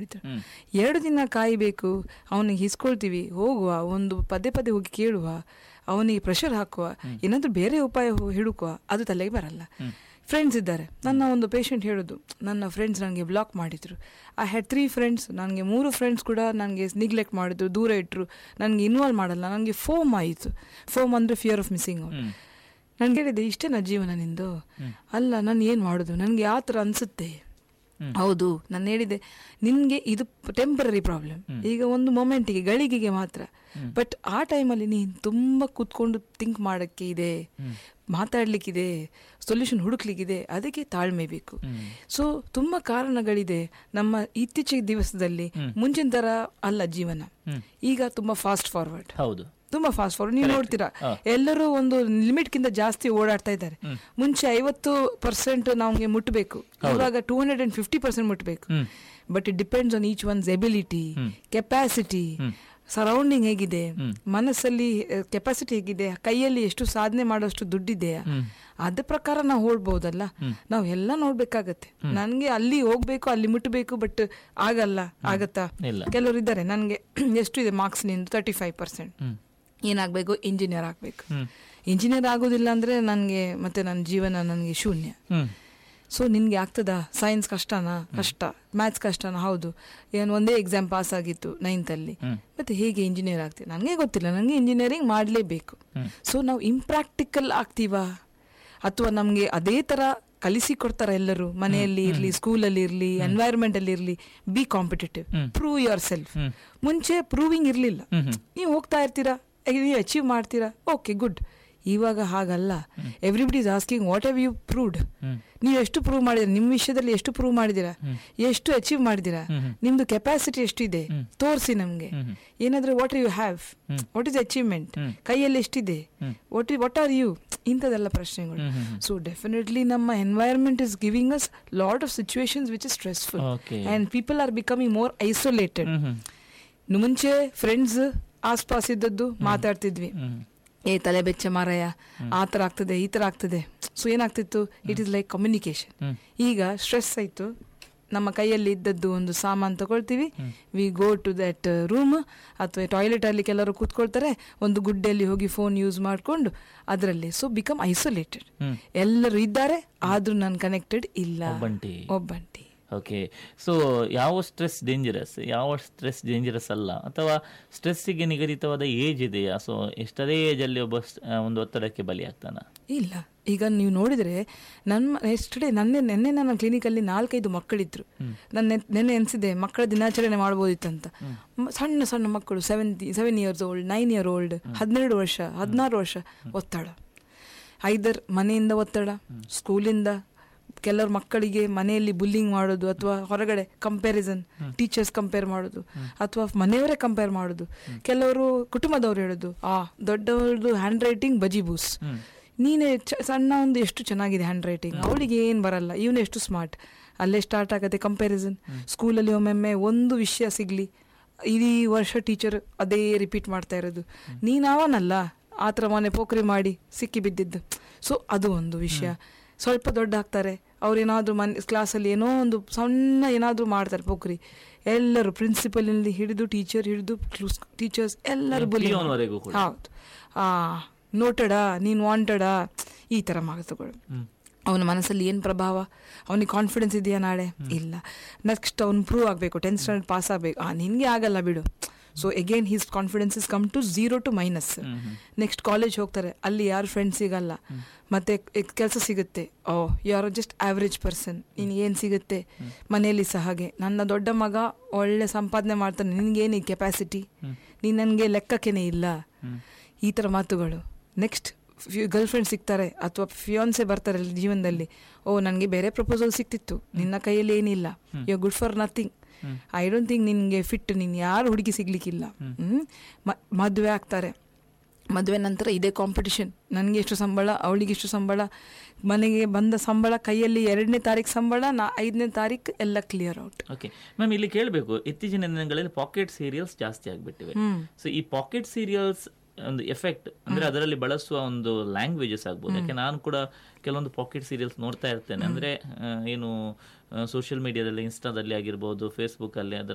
ಮಾಡಿದ್ರು ಎರಡು ದಿನ ಕಾಯಬೇಕು ಅವನಿಗೆ ಹಿಸ್ಕೊಳ್ತೀವಿ ಹೋಗುವ ಒಂದು ಪದೇ ಪದೇ ಹೋಗಿ ಕೇಳುವ ಅವನಿಗೆ ಪ್ರೆಷರ್ ಹಾಕುವ ಏನಾದರೂ ಬೇರೆ ಉಪಾಯ ಹು- ಹುಡುಕುವ ಅದು ತಲೆಗೆ ಬರಲ್ಲ ಫ್ರೆಂಡ್ಸ್ ಇದ್ದಾರೆ ನನ್ನ ಒಂದು ಪೇಷಂಟ್ ಹೇಳೋದು ನನ್ನ ಫ್ರೆಂಡ್ಸ್ ನನಗೆ ಬ್ಲಾಕ್ ಮಾಡಿದ್ರು ಐ ಹ್ಯಾಡ್ ತ್ರೀ ಫ್ರೆಂಡ್ಸ್ ನನಗೆ ಮೂರು ಫ್ರೆಂಡ್ಸ್ ಕೂಡ ನನಗೆ ನಿಗ್ಲೆಕ್ಟ್ ಮಾಡಿದ್ರು ದೂರ ಇಟ್ಟರು ನನಗೆ ಇನ್ವಾಲ್ವ್ ಮಾಡಲ್ಲ ನನಗೆ ಫೋಮ್ ಆಯಿತು ಫೋಮ್ ಅಂದರೆ ಫಿಯರ್ ಆಫ್ ಮಿಸ್ಸಿಂಗ್ ಔಟ್ ನನಗೆ ಹೇಳಿದೆ ಇಷ್ಟೇನಾ ಜೀವನ ನಿಂದು ಅಲ್ಲ ನಾನು ಏನು ಮಾಡೋದು ನನಗೆ ಯಾವ ಥರ ಅನಿಸುತ್ತೆ ಹೌದು ನಾನು ಹೇಳಿದೆ ನಿನಗೆ ಇದು ಟೆಂಪರರಿ ಪ್ರಾಬ್ಲಮ್ ಈಗ ಒಂದು ಮೊಮೆಂಟಿಗೆ ಗಳಿಗೆಗೆ ಮಾತ್ರ ಬಟ್ ಆ ಟೈಮಲ್ಲಿ ನೀನು ತುಂಬ ಕೂತ್ಕೊಂಡು ಥಿಂಕ್ ಮಾಡೋಕ್ಕೆ ಇದೆ ಮಾತಾಡ್ಲಿಕ್ಕಿದೆ ಸೊಲ್ಯೂಷನ್ ಹುಡುಕ್ಲಿಕ್ಕಿದೆ ಅದಕ್ಕೆ ತಾಳ್ಮೆ ಬೇಕು ಸೊ ತುಂಬ ಕಾರಣಗಳಿದೆ ನಮ್ಮ ಇತ್ತೀಚಿನ ದಿವಸದಲ್ಲಿ ಮುಂಚಿನ ಥರ ಅಲ್ಲ ಜೀವನ ಈಗ ತುಂಬ ಫಾಸ್ಟ್ ಫಾರ್ವರ್ಡ್ ಹೌದು ತುಂಬಾ ಫಾಸ್ಟ್ ಫಾರ್ವರ್ಡ್ ನೀವು ನೋಡ್ತೀರಾ ಎಲ್ಲರೂ ಒಂದು ಲಿಮಿಟ್ ಕಿಂತ ಜಾಸ್ತಿ ಓಡಾಡ್ತಾ ಇದ್ದಾರೆ ಮುಂಚೆ ಐವತ್ತು ಪರ್ಸೆಂಟ್ ನಮಗೆ ಮುಟ್ಟಬೇಕು ಇವಾಗ two hundred and fifty percent ಮುಟ್ಟಬೇಕು but it depends on each one's ability capacity surrounding ಹೇಗಿದೆ ಮನಸ್ಸಲ್ಲಿ ಕೆಪಾಸಿಟಿ ಹೇಗಿದೆ ಕೈಯಲ್ಲಿ ಎಷ್ಟು ಸಾಧನೆ ಮಾಡೋಷ್ಟು ದುಡ್ಡಿದೆಯಾ ಅದ ಪ್ರಕಾರ ನಾವು ಓಡ್ಬೋದಲ್ಲ ನಾವು ಎಲ್ಲ ನೋಡ್ಬೇಕಾಗತ್ತೆ ನನ್ಗೆ ಅಲ್ಲಿ ಹೋಗ್ಬೇಕು ಅಲ್ಲಿ ಮುಟ್ಟಬೇಕು ಬಟ್ ಆಗಲ್ಲ ಆಗತ್ತಾ ಇಲ್ಲ. ಕೆಲವರು ಇದ್ದಾರೆ ನನಗೆ ಎಷ್ಟು ಇದೆ ಮಾರ್ಕ್ಸ್ ನಿಂದು ತರ್ಟಿ ಫೈವ್ ಪರ್ಸೆಂಟ್ ಏನಾಗಬೇಕು ಇಂಜಿನಿಯರ್ ಆಗಬೇಕು ಇಂಜಿನಿಯರ್ ಆಗೋದಿಲ್ಲ ಅಂದರೆ ನನಗೆ ಮತ್ತೆ ನನ್ನ ಜೀವನ ನನಗೆ ಶೂನ್ಯ ಹ್ಮ್ ಸೊ ನಿನ್ಗೆ ಆಗ್ತದಾ ಸೈನ್ಸ್ ಕಷ್ಟನಾ ಕಷ್ಟ ಮ್ಯಾಥ್ಸ್ ಕಷ್ಟನಾ ಹೌದು ಏನು ಒಂದೇ ಎಕ್ಸಾಮ್ ಪಾಸ್ ಆಗಿತ್ತು ನೈನ್ತಲ್ಲಿ ಮತ್ತೆ ಹೇಗೆ ಇಂಜಿನಿಯರ್ ಆಗ್ತೀವಿ ನನಗೆ ಗೊತ್ತಿಲ್ಲ ನನಗೆ ಇಂಜಿನಿಯರಿಂಗ್ ಮಾಡಲೇಬೇಕು ಸೊ ನಾವು ಇಂಪ್ರಾಕ್ಟಿಕಲ್ ಆಗ್ತೀವಾ ಅಥವಾ ನಮಗೆ ಅದೇ ಥರ ಕಲಿಸಿಕೊಡ್ತಾರ ಎಲ್ಲರೂ ಮನೆಯಲ್ಲಿ ಇರಲಿ ಸ್ಕೂಲಲ್ಲಿ ಇರಲಿ ಎನ್ವೈರ್ಮೆಂಟ್ ಅಲ್ಲಿ ಇರಲಿ be competitive prove yourself ಮುಂಚೆ ಪ್ರೂವಿಂಗ್ ಇರಲಿಲ್ಲ ನೀವು ಹೋಗ್ತಾ ಇರ್ತೀರಾ ನೀವು ಅಚೀವ್ ಮಾಡ್ತೀರಾ ಓಕೆ ಗುಡ್ ಇವಾಗ ಹಾಗಲ್ಲ everybody is asking what have you proved ನೀವು ಎಷ್ಟು ಪ್ರೂವ್ ಮಾಡಿದಿರಾ ನಿಮ್ಮ ವಿಷಯದಲ್ಲಿ ಎಷ್ಟು ಪ್ರೂವ್ ಮಾಡಿದಿರಾ ಎಷ್ಟು ಅಚೀವ್ ಮಾಡಿದಿರಾ ನಿಮ್ದು ಕೆಪಾಸಿಟಿ ಎಷ್ಟಿದೆ ತೋರಿಸಿ ನಮಗೆ ಏನಾದ್ರೆ what you have what is achievement ಕೈಯಲ್ಲಿ ಎಷ್ಟಿದೆ ವಾಟ್ ವಾಟ್ ಆರ್ ಯು ಇಂಥದೆಲ್ಲ ಪ್ರಶ್ನೆಗಳು ಸೊ ಡೆಫಿನೆಟ್ಲಿ ನಮ್ಮ environment is giving us lot of situations which is stressful Okay. And people are becoming more isolated ಮುಂಚೆ ಫ್ರೆಂಡ್ಸ್ ಆಸ್ಪಾಸ್ ಇದ್ದದ್ದು ಮಾತಾಡ್ತಿದ್ವಿ ಏ ತಲೆ ಬೆಚ್ಚ ಮಾರಾಯ ಆ ಥರ ಆಗ್ತದೆ ಈ ಥರ ಆಗ್ತದೆ ಸೊ ಏನಾಗ್ತಿತ್ತು ಇಟ್ ಇಸ್ ಲೈಕ್ ಕಮ್ಯುನಿಕೇಶನ್ ಈಗ ಸ್ಟ್ರೆಸ್ ಆಯಿತು ನಮ್ಮ ಕೈಯಲ್ಲಿ ಇದ್ದದ್ದು ಒಂದು ಸಾಮಾನು ತಗೊಳ್ತೀವಿ we go to that room ಅಥವಾ ಟಾಯ್ಲೆಟ್ ಅಲ್ಲಿ ಕೆಲವರು ಕೂತ್ಕೊಳ್ತಾರೆ ಒಂದು ಗುಡ್ಡೆಯಲ್ಲಿ ಹೋಗಿ ಫೋನ್ ಯೂಸ್ ಮಾಡಿಕೊಂಡು ಅದರಲ್ಲಿ ಸೊ ಬಿಕಮ್ ಐಸೋಲೇಟೆಡ್ ಎಲ್ಲರೂ ಇದ್ದಾರೆ ಆದ್ರೂ ನಾನು ಕನೆಕ್ಟೆಡ್ ಇಲ್ಲ ಒಬ್ಬಂಟಿ. ಒಬ್ಬಂಟಿ ಓಕೆ ಸೊ ಯಾವ ಸ್ಟ್ರೆಸ್ ಡೇಂಜರಸ್ ಯಾವ ಸ್ಟ್ರೆಸ್ ಡೇಂಜರಸ್ ಅಲ್ಲ ಅಥವಾ ಸ್ಟ್ರೆಸ್ಸಿಗೆ ನಿಗದಿತವಾದ ಏಜ್ ಇದೆಯಾ ಸೊ ಎಷ್ಟದೇ ಏಜಲ್ಲಿ ಒಬ್ಬ ಸ್- ಆ, ಒಂದು ಒತ್ತಡಕ್ಕೆ ಬಲಿಯಾಗ್ತಾನ ಇಲ್ಲ ಈಗ ನೀವು ನೋಡಿದ್ರೆ ನನ್ನ ಎಸ್ಟರ್ಡೇ ನನ್ನೆ ನೆನ್ನೆ ನನ್ನ ಕ್ಲಿನಿಕಲ್ಲಿ ನಾಲ್ಕೈದು ಮಕ್ಕಳಿದ್ರು ನಾನು ನೆನ್ನೆ ಎನ್ಸಿದೆ ಮಕ್ಕಳ ದಿನಾಚರಣೆ ಮಾಡ್ಬೋದಿತ್ತಂತ ಮ- ಸಣ್ಣ ಸಣ್ಣ ಮಕ್ಕಳು seven seven years old nine year old ಹದಿನೆರಡು ವರ್ಷ ಹದಿನಾರು ವರ್ಷ ಒತ್ತಡ ಐದರ್ ಮನೆಯಿಂದ ಒತ್ತಡ ಸ್ಕೂಲಿಂದ ಕೆಲವ್ರ ಮಕ್ಕಳಿಗೆ ಮನೆಯಲ್ಲಿ ಬುಲ್ಲಿಂಗ್ ಮಾಡೋದು ಅಥವಾ ಹೊರಗಡೆ ಕಂಪ್ಯಾರಿಸನ್ ಟೀಚರ್ಸ್ ಕಂಪೇರ್ ಮಾಡೋದು ಅಥವಾ ಮನೆಯವರೇ ಕಂಪೇರ್ ಮಾಡೋದು ಕೆಲವರು ಕುಟುಂಬದವ್ರು ಹೇಳೋದು ಆ ದೊಡ್ಡವ್ರದ್ದು ಹ್ಯಾಂಡ್ ರೈಟಿಂಗ್ ಬಜಿ ಬೂಸ್ ನೀನೇ ಚ- ಸಣ್ಣ ಒಂದು ಎಷ್ಟು ಚೆನ್ನಾಗಿದೆ ಹ್ಯಾಂಡ್ ರೈಟಿಂಗ್ ಅವಳಿಗೆ ಏನು ಬರಲ್ಲ ಇವನು ಎಷ್ಟು ಸ್ಮಾರ್ಟ್ ಅಲ್ಲೇ ಸ್ಟಾರ್ಟ್ ಆಗುತ್ತೆ ಕಂಪ್ಯಾರಿಸನ್ ಸ್ಕೂಲಲ್ಲಿ ಒಮ್ಮೊಮ್ಮೆ ಒಂದು ವಿಷಯ ಸಿಗಲಿ ಇಡೀ ವರ್ಷ ಟೀಚರ್ ಅದೇ ರಿಪೀಟ್ ಮಾಡ್ತಾ ಇರೋದು ನೀನು ಅವನಲ್ಲ ಆ ಥರ ಮೊನ್ನೆ ಪೋಖ್ರಿ ಮಾಡಿ ಸಿಕ್ಕಿ ಬಿದ್ದಿದ್ದು ಸೊ ಅದು ಒಂದು ವಿಷಯ ಸ್ವಲ್ಪ ದೊಡ್ಡ ಆಗ್ತಾರೆ ಅವ್ರೇನಾದರೂ ಮನೆ ಕ್ಲಾಸಲ್ಲಿ ಏನೋ ಒಂದು ಸಣ್ಣ ಏನಾದರೂ ಮಾಡ್ತಾರೆ ಪೋಖ್ರಿ ಎಲ್ಲರೂ ಪ್ರಿನ್ಸಿಪಲಿಂದ ಹಿಡಿದು ಟೀಚರ್ ಹಿಡಿದು ಟೀಚರ್ಸ್ ಎಲ್ಲರೂ bullying Peon ವರೆಗೂ ಕೂಡ. ಹೌದು ಆ ನೋಟೆಡಾ ನೀನು ವಾಂಟೆಡಾ ಈ ಥರ ಮಾತುಗಳು ಅವನ ಮನಸ್ಸಲ್ಲಿ ಏನು ಪ್ರಭಾವ ಅವನಿಗೆ ಕಾನ್ಫಿಡೆನ್ಸ್ ಇದೆಯಾ ನಾಳೆ ಇಲ್ಲ ನೆಕ್ಸ್ಟ್ ಅವ್ನು ಪ್ರೂವ್ ಆಗಬೇಕು ಟೆಂತ್ ಸ್ಟ್ಯಾಂಡರ್ಡ್ ಪಾಸ್ ಆಗಬೇಕು ಆ ನಿನಗೆ ಆಗಲ್ಲ ಬಿಡು so again his confidence is come to zero to minus next college ಹೋಗ್ತಾರೆ ಅಲ್ಲಿ ಯಾರು ಫ್ರೆಂಡ್ಸ್ ಸಿಗಲ್ಲ ಮತ್ತೆ ಕೆಲಸ ಸಿಗುತ್ತೆ oh you are just average person ನಿನಗೆ ಏನು ಸಿಗುತ್ತೆ ಮನೆಯಲ್ಲಿ ಸಹ ಹಾಗೆ ನನ್ನ ದೊಡ್ಡ ಮಗ ಒಳ್ಳೆ ಸಂಪಾದನೆ ಮಾಡ್ತಾನೆ ನಿನಗೇನು ಕೆಪಾಸಿಟಿ ನೀನು ನನಗೆ ಲೆಕ್ಕಕ್ಕೇನೆ ಇಲ್ಲ ಈ ಥರ ಮಾತುಗಳು ನೆಕ್ಸ್ಟ್ ಗರ್ಲ್ ಫ್ರೆಂಡ್ ಸಿಗ್ತಾರೆ ಅಥವಾ ಫಿಯಾನ್ಸೆ ಬರ್ತಾರೆ ಅಲ್ಲಿ ಜೀವನದಲ್ಲಿ ಓ ನನಗೆ ಬೇರೆ ಪ್ರಪೋಸಲ್ ಸಿಕ್ತಿತ್ತು ನಿನ್ನ ಕೈಯಲ್ಲಿ ಏನಿಲ್ಲ you good for nothing I don't think ನಿನಗೆ ಫಿಟ್ ನೀನು ಯಾರು ಹುಡುಗಿ ಸಿಗ್ಲಿಕ್ಕಿಲ್ಲ ಹ್ಮ್? ಮ- ಮದುವೆ ಆಗ್ತಾರೆ ಮದುವೆ ನಂತರ ಇದೇ ಕಾಂಪಿಟಿಷನ್ ನನಗೆ ಎಷ್ಟು ಸಂಬಳ ಅವಳಿಗೆ ಎಷ್ಟು ಸಂಬಳ ಮನೆಗೆ ಬಂದ ಸಂಬಳ ಕೈಯಲ್ಲಿ ಎರಡನೇ ತಾರೀಕು ಸಂಬಳ ನಾ ಐದನೇ ತಾರೀಕು ಎಲ್ಲ ಕ್ಲಿಯರ್ ಔಟ್ ಓಕೆ ಮ್ಯಾಮ್ ಇಲ್ಲಿ ಕೇಳಬೇಕು ಇತ್ತೀಚಿನ ದಿನಗಳಲ್ಲಿ ಪಾಕೆಟ್ ಸೀರಿಯಲ್ಸ್ ಜಾಸ್ತಿ ಆಗ್ಬಿಟ್ಟಿವೆ ಸೊ ಈ ಪಾಕೆಟ್ ಸೀರಿಯಲ್ಸ್ ಒಂದು ಎಫೆಕ್ಟ್ ಅಂದ್ರೆ ಅದರಲ್ಲಿ ಬಳಸುವ ಒಂದು ಲ್ಯಾಂಗ್ವೇಜಸ್ ಆಗ್ಬೋದು ಯಾಕೆ ನಾನು ಕೂಡ ಕೆಲವೊಂದು ಪಾಕೆಟ್ ಸೀರಿಯಲ್ಸ್ ನೋಡ್ತಾ ಇರ್ತೇನೆ ಅಂದ್ರೆ ಆ, ಏನು ಸೋಷಿಯಲ್ ಮೀಡಿಯಾದಲ್ಲಿ ಇನ್ಸ್ಟಾದಲ್ಲಿ ಆಗಿರ್ಬೋದು ಫೇಸ್ಬುಕ್ ಅಲ್ಲಿ ಅದರ